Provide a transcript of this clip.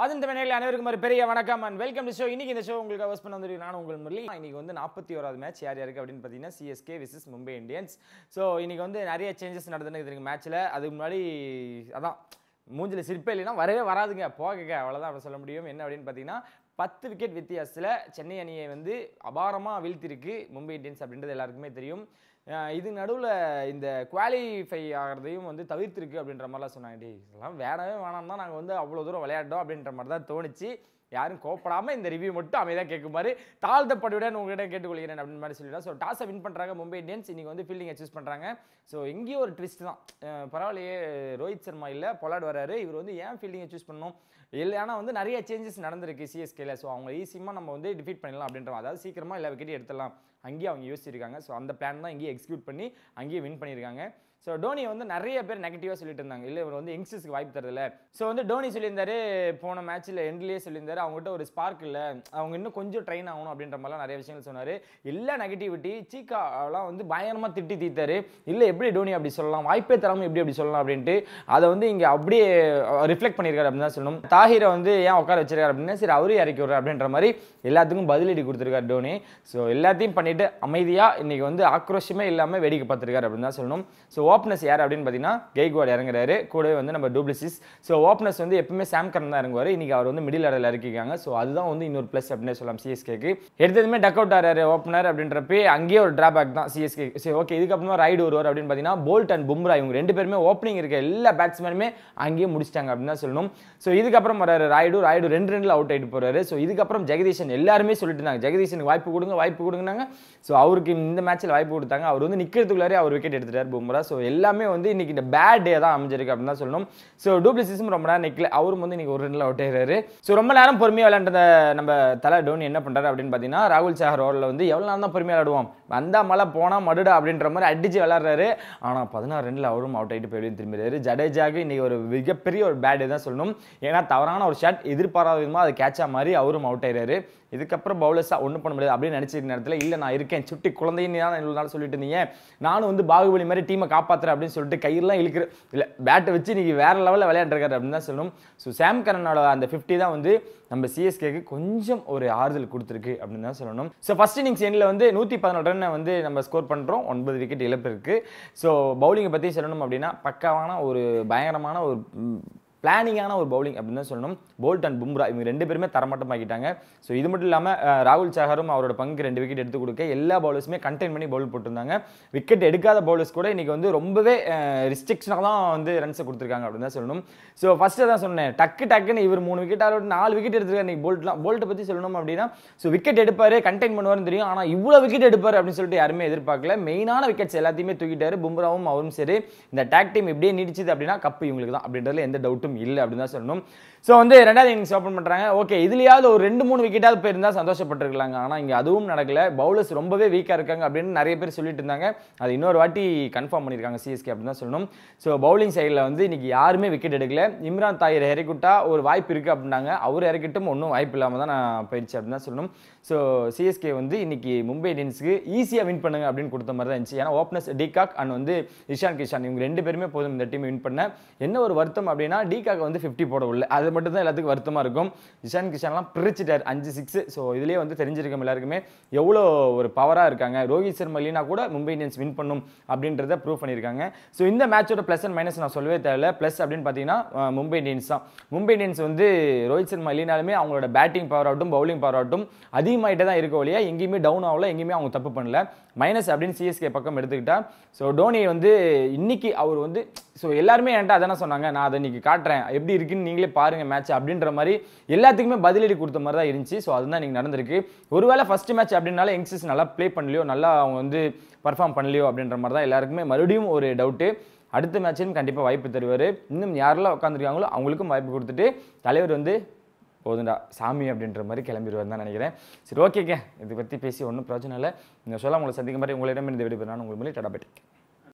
அதன் தமிழில் அனைவருக்கும் ஒரு பெரிய வணக்கம் அண்ட் வெல்கம் டு ஷோ இன்னைக்கு இந்த ஷோ உங்களுக்கு ஹோஸ்ட் பண்ண வந்து நான் உங்கள் முரளி இன்னைக்கு வந்து நாற்பத்தி ஓராவது மேட்ச் யார் யாருக்கு அப்படின்னு பார்த்தீங்கன்னா CSK versus Mumbai Indians so இன்னைக்கு வந்து நிறைய சேஞ்சஸ் நடந்துருக்கு மேட்ச்சில் அதுக்கு முன்னாடி அதான் மூஞ்சில் சிரிப்பே இல்லைன்னா வரவே வராதுங்க போகங்க அவ்வளோதான் அப்படி சொல்ல முடியும் என்ன அப்படின்னு பார்த்தீங்கன்னா பத்து விக்கெட் வித்தியாசத்தில் சென்னை அணியை வந்து அபாரமாக வீழ்த்திருக்கு மும்பை இந்தியன்ஸ் அப்படின்றது எல்லாருக்குமே தெரியும் அஹ் இது நடுவில் இந்த குவாலிஃபை ஆகிறதையும் வந்து தவிர்த்திருக்கு அப்படின்ற மாதிரிலாம் சொன்னாங்க டேய் இதெல்லாம் வேணவே வேணாம் தான் நாங்கள் வந்து அவ்வளோ தூரம் விளையாட்டோம் அப்படின்ற மாதிரி தான் தோணுச்சு யாரும் கோப்படாமல் இந்த ரிவ்யூ மட்டும் அமைதியாக கேட்குமாறு தாழ்த்தப்படுவிடன் உங்ககிட்ட கேட்டுக்கொள்கிறேன் அப்படின்னு மாதிரி சொல்லிடலாம் ஸோ டாஸை வின் பண்ணுறாங்க மும்பை இந்தியன்ஸ் இன்னைக்கு வந்து ஃபீல்டிங்கை சூஸ் பண்ணுறாங்க ஸோ எங்கேயும் ஒரு ட்விஸ்ட் தான் அஹ் பரவாயில்லையே ரோஹித் சர்மா இல்லை பொலாட் வராரு இவர் வந்து ஏன் ஃபீல்டிங்கை சூஸ் பண்ணணும் இல்லை ஆனால் வந்து நிறைய சேஞ்சஸ் நடந்திருக்கு சிஎஸ்கேல ஸோ அவங்க ஈஸியாக நம்ம வந்து டிஃபீட் பண்ணிடலாம் அப்படின்ற அதாவது சீக்கிரமாக எல்லா விக்கெட்டையும் எடுத்துடலாம் அங்கேயே அவங்க யோசிச்சிருக்காங்க ஸோ அந்த பிளான் தான் இங்கேயே எக்ஸிக்யூட் பண்ணி அங்கேயே வின் பண்ணியிருக்காங்க ஸோ டோனி வந்து நிறைய பேர் நெகட்டிவாக சொல்லிட்டு இருந்தாங்க இல்லை இவர் வந்து யங்ஸ்டர்ஸ்க்கு வாய்ப்பு தரதில்ல ஸோ வந்து டோனி சொல்லியிருந்தாரு போன மேட்ச்சில் எண்ட்லேயே சொல்லியிருந்தாரு அவங்ககிட்ட ஒரு ஸ்பார்க் இல்லை அவங்க இன்னும் கொஞ்சம் ட்ரெயின் ஆகணும் அப்படின்ற மாதிரிலாம் நிறைய விஷயங்கள் சொன்னார் எல்லா நெகட்டிவிட்டி சீக்காலாம் வந்து பயங்கரமாக திட்டி தீத்தாரு இல்லை எப்படி டோனி அப்படி சொல்லலாம் வாய்ப்பே தராமல் எப்படி அப்படி சொல்லலாம் அப்படின்ட்டு அதை வந்து இங்கே அப்படியே ரிஃப்ளெக்ட் பண்ணியிருக்காரு அப்படின்னு தான் சொல்லணும் தாஹிரை வந்து ஏன் உட்கார வச்சிருக்காரு அப்படின்னா சரி அவரே இறக்கி விட்றாரு அப்படின்ற மாதிரி எல்லாத்துக்கும் பதிலடி கொடுத்துருக்காரு டோனி ஸோ எல்லாத்தையும் பண்ணிட்டு அமைதியாக இன்னைக்கு வந்து ஆக்ரோஷமே இல்லாமல் வேடிக்கை பார்த்துருக்காரு அப்படின்னு தான் சொல்லணும் ஸோ ஓப்பனர்ஸ் யார் அப்படின்னு பார்த்தீங்கன்னா கெய்க்வாட் இறங்குறாரு கூடவே வந்து நம்ம டூப்ளிசிஸ் ஸோ ஓப்பனர்ஸ் வந்து எப்பவுமே சாம் கரன் தான் இறங்குவார் இன்னைக்கு அவர் வந்து மிடில் ஆர்டரில் இறக்கிருக்காங்க ஸோ அதுதான் வந்து இன்னொரு ப்ளஸ் அப்படின்னு சொல்லலாம் சிஎஸ்கேக்கு எடுத்ததுமே டக் அவுட் ஆறாரு ஓப்பனர் அப்படின்றப்ப அங்கேயே ஒரு டிராபேக் தான் சிஎஸ்கே சரி ஓகே இதுக்கப்புறமா ரைடு வருவார் அப்படின்னு பார்த்தீங்கன்னா போல்ட் அண்ட் பும்ரா இவங்க ரெண்டு பேருமே ஓப்பனிங் இருக்க எல்லா பேட்ஸ்மேனுமே அங்கேயே முடிச்சிட்டாங்க அப்படின்னு தான் சொல்லணும் ஸோ இதுக்கப்புறம் வராரு ராய்டு ராய்டு ரெண்டு ரெண்டில் அவுட் ஆகிட்டு போறாரு ஸோ இதுக்கப்புறம் ஜெகதீஷன் எல்லாருமே சொல்லிட்டு இருந்தாங்க ஜெகதீஷனுக்கு வாய்ப்பு கொடுங்க வாய்ப்பு கொடுங்கனாங்க ஸோ அவருக்கு இந்த மேட்ச்சில் வாய்ப்பு கொடுத்தாங்க அவர் வந்து நிற்கிறதுக்குள்ளாரே அவர் விக்கெட் எடுத்துட்டார் பும்ரா ஸோ எல்லாமே வந்து இன்னைக்கு இந்த பேட் டே தான் அமைஞ்சிருக்கு அப்படின்னு தான் சொல்லணும் ஸோ டூப்ளிசிஸும் ரொம்ப நேரம் நிற்கல அவரும் வந்து இன்னைக்கு ஒரு ரெண்டில் அவுட் ஆகிறாரு ஸோ ரொம்ப நேரம் பொறுமையாக விளையாண்ட நம்ம தலை டோனி என்ன பண்ணுறாரு அப்படின்னு பார்த்தீங்கன்னா ராகுல் சாகர் ஓவரில் வந்து எவ்வளோ நேரம் தான் பொறுமையாக விளையாடுவோம் வந்தா மழை போனால் மடுடா அப்படின்ற மாதிரி அடிச்சு விளாட்றாரு ஆனால் பதினாறு ரெண்டில் அவரும் அவுட் ஆகிட்டு போய் திரும்பிடுறாரு ஜடேஜாக்கு இன்னைக்கு ஒரு மிகப்பெரிய ஒரு பேட் தான் சொல்லணும் ஏன்னா தவறான ஒரு ஷாட் எதிர்பாராத விதமாக அது கேட்சா மாதிரி அவரும் அவுட் ஆயிடுறாரு இதுக்கப்புறம் பவுலர்ஸாக ஒன்றும் பண்ண முடியாது அப்படின்னு நினச்சிருக்க நேரத்தில் இல்லை நான் இருக்கேன் சுட்டி குழந்தைன்னு தான் இவ்வளோ நாள் சொல்லிட்டு இருந்தீங்க நானும் வந்து பாகுபலி மாதிரி டீமை காப்பாற்றுறேன் அப்படின்னு சொல்லிட்டு கையெல்லாம் இழுக்கிற இல்லை பேட்டை வச்சு இன்னைக்கு வேற லெவலில் விளையாண்டுருக்காரு அப்படின்னு தான் சொல்லணும் ஸோ சாம் கரனோட அந்த ஃபிஃப்டி தான் வந்து நம்ம சிஎஸ்கேக்கு கொஞ்சம் ஒரு ஆறுதல் கொடுத்துருக்கு அப்படின்னு தான் சொல்லணும் ஸோ ஃபர்ஸ்ட் இன்னிங்ஸ் எண்ணில் வந்து நூற்றி பதினொரு ரன் வந்து நம்ம ஸ்கோர் பண்ணுறோம் ஒன்பது விக்கெட் இழப்பு இருக்குது ஸோ பவுலிங்கை பற்றி சொல்லணும் அப்படின்னா பக்காவான ஒரு பயங்கரமான ஒரு ம், பிளானிங்கான ஒரு பவுலிங் அப்படின்னு தான் சொல்லணும் போல்ட் அண்ட் பும்ரா இவங்க ரெண்டு பேருமே தரமட்டமாக்கிட்டாங்க ஸோ இது மட்டும் இல்லாமல் ராகுல் சாகரும் அவரோட பங்கு ரெண்டு விக்கெட் எடுத்து கொடுக்க எல்லா பவுலர்ஸுமே கண்டெயின் பண்ணி பவுல் போட்டிருந்தாங்க விக்கெட் எடுக்காத பவுலர்ஸ் கூட இன்னைக்கு வந்து ரொம்பவே ரிஸ்ட்ரிக்ஷனாக தான் வந்து ரன்ஸை கொடுத்துருக்காங்க அப்படின்னு தான் சொல்லணும் ஸோ ஃபஸ்ட்டு தான் சொன்னேன் டக்கு டக்குன்னு இவர் மூணு விக்கெட் ஆல் நாலு விக்கெட் எடுத்துருக்காரு இன்னைக்கு போல்ட்லாம் போல்ட்டை பற்றி சொல்லணும் அப்படின்னா ஸோ விக்கெட் எடுப்பார் கண்டெயின் பண்ணுவார்னு தெரியும் ஆனால் இவ்வளோ விக்கெட் எடுப்பார் அப்படின்னு சொல்லிட்டு யாருமே எதிர்பார்க்கல மெயினான விக்கெட்ஸ் எல்லாத்தையுமே தூக்கிட்டாரு பும்ராவும் அவரும் சரி இந்த டேக் டீம் இப்படியே நீடிச்சது அப்படின்னா கப்பு இவங்களுக்கு தான் அப்படின்றதுல எந்த டவுட்டும் இல்லை அப்படின்னு தான் சொல்லணும் ஸோ வந்து ரெண்டாவது இன்னிங்ஸ் ஓப்பன் பண்ணுறாங்க ஓகே இதுலையாவது ஒரு ரெண்டு மூணு விக்கெட்டாவது போயிருந்தால் சந்தோஷப்பட்டிருக்கலாங்க ஆனால் இங்கே அதுவும் நடக்கல பவுலர்ஸ் ரொம்பவே வீக்காக இருக்காங்க அப்படின்னு நிறைய பேர் சொல்லிட்டு இருந்தாங்க அது இன்னொரு வாட்டி கன்ஃபார்ம் பண்ணியிருக்காங்க சிஎஸ்கே அப்படின்னு தான் சொல்லணும் ஸோ பவுலிங் சைடில் வந்து இன்னைக்கு யாருமே விக்கெட் எடுக்கல இம்ரான் தாயர் இறக்கிவிட்டா ஒரு வாய்ப்பு இருக்குது அப்படின்னாங்க அவர் இறக்கிட்டும் ஒன்றும் வாய்ப்பு இல்லாமல் தான் நான் போயிடுச்சு அப்படின்னு தான் சொல்லணும் ஸோ சிஎஸ்கே வந்து இன்னைக்கு மும்பை இந்தியன்ஸுக்கு ஈஸியாக வின் பண்ணுங்க அப்படின்னு கொடுத்த மாதிரி தான் இருந்துச்சு ஏன்னா ஓப்பனர்ஸ் டிகாக் அண்ட் வந்து இஷான் கிஷான் இவங்க ரெண்டு பேருமே போதும் இந்த டீம் வின் பண்ண என்ன ஒரு வருத்தம் அப்படின்னா டிகாக் வந்து ஃபிஃப்டி போட உள்ள அது மட்டும் தான் எல்லாத்துக்கும் வருத்தமாக இருக்கும் இஷான் கிஷான்லாம் பிரிச்சுட்டார் அஞ்சு சிக்ஸ் ஸோ இதுலேயே வந்து தெரிஞ்சிருக்கும் எல்லாருக்குமே எவ்வளோ ஒரு பவராக இருக்காங்க ரோஹித் சர்மா இல்லைனா கூட மும்பை இந்தியன்ஸ் வின் பண்ணும் அப்படின்றத ப்ரூவ் பண்ணியிருக்காங்க ஸோ இந்த மேட்சோட ப்ளஸ் அண்ட் மைனஸ் நான் சொல்லவே தேவையில்ல ப்ளஸ் அப்படின்னு பார்த்தீங்கன்னா அஹ், மும்பை இந்தியன்ஸ் தான் மும்பை இந்தியன்ஸ் வந்து ரோஹித் சர்மா இல்லைனாலுமே அவங்களோட பேட்டிங் பவர் ஆகட்டும் பவுலிங் பவர் ஆகட்டும் அதிகமாகிட்டே தான் இருக்க வழியா எங்கேயுமே டவுன் ஆகல எங்கேயுமே அவங்க தப்பு பண்ணல மைனஸ் அப்படின்னு சிஎஸ்கே பக்கம் எடுத்துக்கிட்டா ஸோ டோனி வந்து இன்னைக்கு அவர் வந்து ஸோ எல்லாருமே என்கிட்ட அதானே சொன்னாங்க நான் அதை இன்னைக்கு காட்டுறேன் எப்படி இருக்குன்னு நீங்களே பாருங்க மேட்ச் அப்படின்ற மாதிரி எல்லாத்துக்குமே பதிலடி கொடுத்த மாதிரி தான் இருந்துச்சு ஸோ அதுதான் இன்னைக்கு நடந்திருக்கு ஒருவேளை ஃபர்ஸ்ட் மேட்ச் அப்படின்னால யங்ஸ்டர்ஸ் நல்லா ப்ளே பண்ணலையோ நல்லா அவங்க வந்து பர்ஃபார்ம் பண்ணலையோ அப்படின்ற மாதிரி தான் எல்லாருக்குமே மறுபடியும் ஒரு டவுட்டு அடுத்த மேட்சிலும் கண்டிப்பாக வாய்ப்பு தருவார் இன்னும் யாரெல்லாம் உட்காந்துருக்காங்களோ அவங்களுக்கும் வாய்ப்பு கொடுத்துட்டு தலைவர் வந்து போதுண்டா சாமி அப்படின்ற மாதிரி கிளம்பிடுவார் தான் நினைக்கிறேன் சரி ஓகேங்க இதை பற்றி பேசி ஒன்றும் பிரச்சனை இல்லை நீங்கள் சொல்ல உங்களை சந்திக்கும் மாதிரி உங்களிடம் இந்த விடுபெறான் உங்கள் மொழி டடா